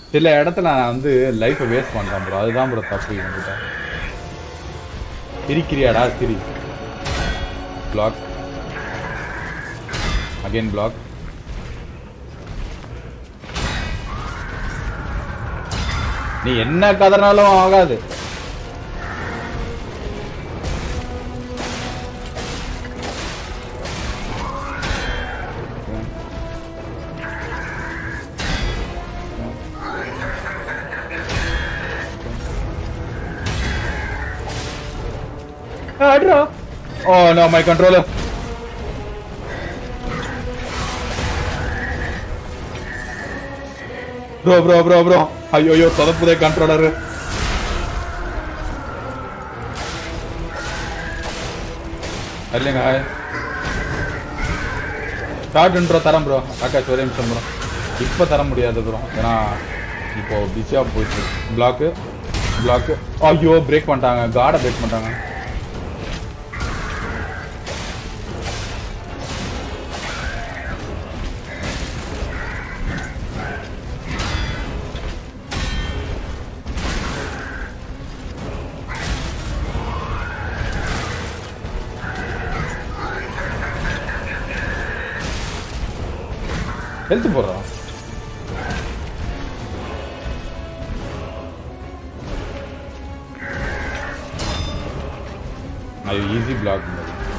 சில இடத்துல நான் வந்து லைஃபை வேஸ்ட் பண்றேன் ப்ரோ அதுதான் ப்ரோ தப்பு என்கிட்ட சிரிக்கிறியாடா சிரி பிளாக் அகைன் பிளாக் நீ என்ன கதனாலும் ஆகாது அட்ரா oh no my controller bro bro bro bro ஐயோ ஐயோ சொதப்புதே கண்ட்ரோலர் இல்லைங்க ஹாய் ஷார்ட் இன்ட்ரோ தரேன் ப்ரோ ஆகாஷ் ஒரே நிமிஷம் ப்ரோ இப்போ தர முடியாது ப்ரோ ஏன்னா இப்போ பிஸியாக போயிட்டு பிளாக்கு பிளாக்கு ஐயோ பிரேக் பண்ணிட்டாங்க காடை பிரேக் பண்ணிட்டாங்க ஹெல்த் போடுறான் அது easy block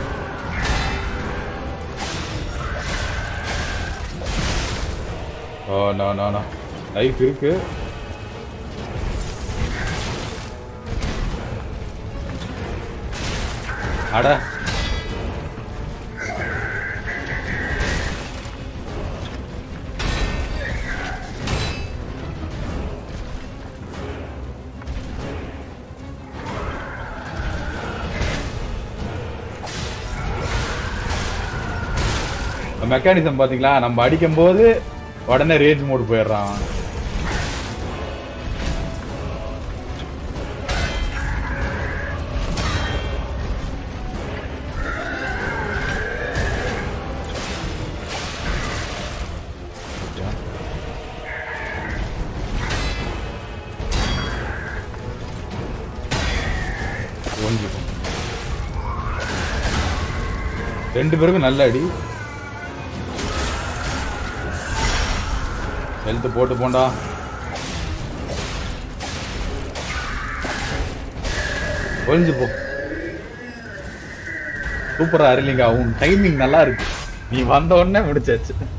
oh no no no life இருக்கு அட மெக்கானிசம் பாத்தீங்களா நம்ம அடிக்கும் போது உடனே ரேஞ்ச் மோட் போயிடுறான் ஒன்று ரெண்டு பேருக்கும் நல்ல அடி ஹெல்த் போட்டு போண்டா ஒழிஞ்சு போ சூப்பரா அருளிங்க உன் டைமிங் நல்லா இருக்கு நீ வந்த உடனே முடிச்சாச்சு